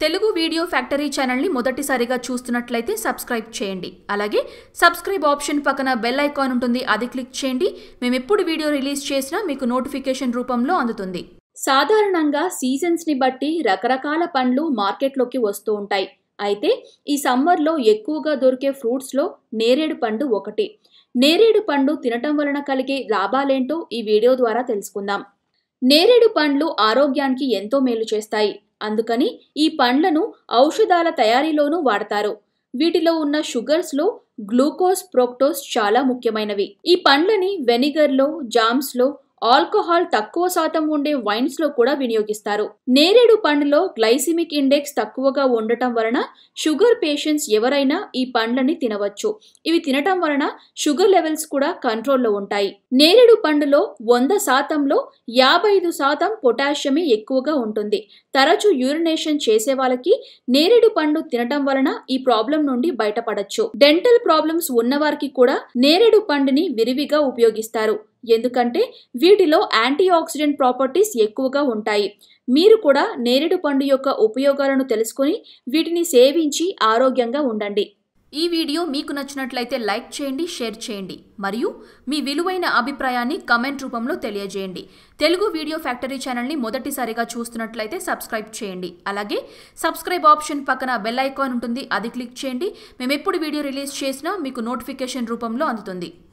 Telugu video factory ఛానల్ని మొదటిసారిగా చూస్తున్నట్లయితే సబ్స్క్రైబ్ చేయండి అలాగే సబ్స్క్రైబ్ ఆప్షన్ పక్కన బెల్ ఐకాన్ ఉంటుంది అది క్లిక్ చేయండి మేము ఎప్పుడు వీడియో రిలీజ్ చేసినా మీకు నోటిఫికేషన్ రూపంలో అందుతుంది సాధారణంగా సీజన్స్ని బట్టి రకరకాల పండ్లు మార్కెట్లోకి వస్తూ ఉంటాయి అయితే ఈ సమ్మర్లో ఎక్కువగా దొరికే ఫ్రూట్స్లో నేరేడు పండు ఒకటి నేరేడు పండు తినటం వలన కలిగే లాభాలేంటో ఈ వీడియో ద్వారా తెలుసుకుందాం నేరేడు పండ్లు ఆరోగ్యానికి ఎంతో మేలు చేస్తాయి అందుకని ఈ పండ్లను ఔషధాల తయారీలోనూ వాడతారు వీటిలో ఉన్న షుగర్స్లో గ్లూకోజ్ ప్రోక్టోస్ చాలా ముఖ్యమైనవి ఈ పండ్లని వెనిగర్లో జామ్స్లో ఆల్కహాల్ తక్కువ శాతం ఉండే వైన్స్ లో కూడా వినియోగిస్తారు నేరేడు పండులో గ్లైసిమిక్ ఇండెక్స్ తక్కువగా ఉండటం వలన షుగర్ పేషెంట్స్ ఎవరైనా ఈ పండ్లని తినవచ్చు ఇవి తినటం వలన షుగర్ లెవెల్స్ కూడా కంట్రోల్లో ఉంటాయి నేరేడు పండులో వంద శాతంలో యాభై ఐదు శాతం పొటాషియమే ఎక్కువగా ఉంటుంది తరచూ యూరినేషన్ చేసే వాళ్ళకి నేరేడు పండు తినటం వలన ఈ ప్రాబ్లం నుండి బయటపడచ్చు డెంటల్ ప్రాబ్లమ్స్ ఉన్నవారికి కూడా నేరేడు పండుని విరివిగా ఉపయోగిస్తారు ఎందుకంటే వీటిలో యాంటీ ఆక్సిడెంట్ ప్రాపర్టీస్ ఎక్కువగా ఉంటాయి మీరు కూడా నేరేడు పండు యొక్క ఉపయోగాలను తెలుసుకొని వీటిని సేవించి ఆరోగ్యంగా ఉండండి ఈ వీడియో మీకు నచ్చినట్లయితే లైక్ చేయండి షేర్ చేయండి మరియు మీ విలువైన అభిప్రాయాన్ని కమెంట్ రూపంలో తెలియజేయండి తెలుగు వీడియో ఫ్యాక్టరీ ఛానల్ని మొదటిసారిగా చూస్తున్నట్లయితే సబ్స్క్రైబ్ చేయండి అలాగే సబ్స్క్రైబ్ ఆప్షన్ పక్కన బెల్ ఐకాన్ ఉంటుంది అది క్లిక్ చేయండి మేము ఎప్పుడు వీడియో రిలీజ్ చేసినా మీకు నోటిఫికేషన్ రూపంలో అందుతుంది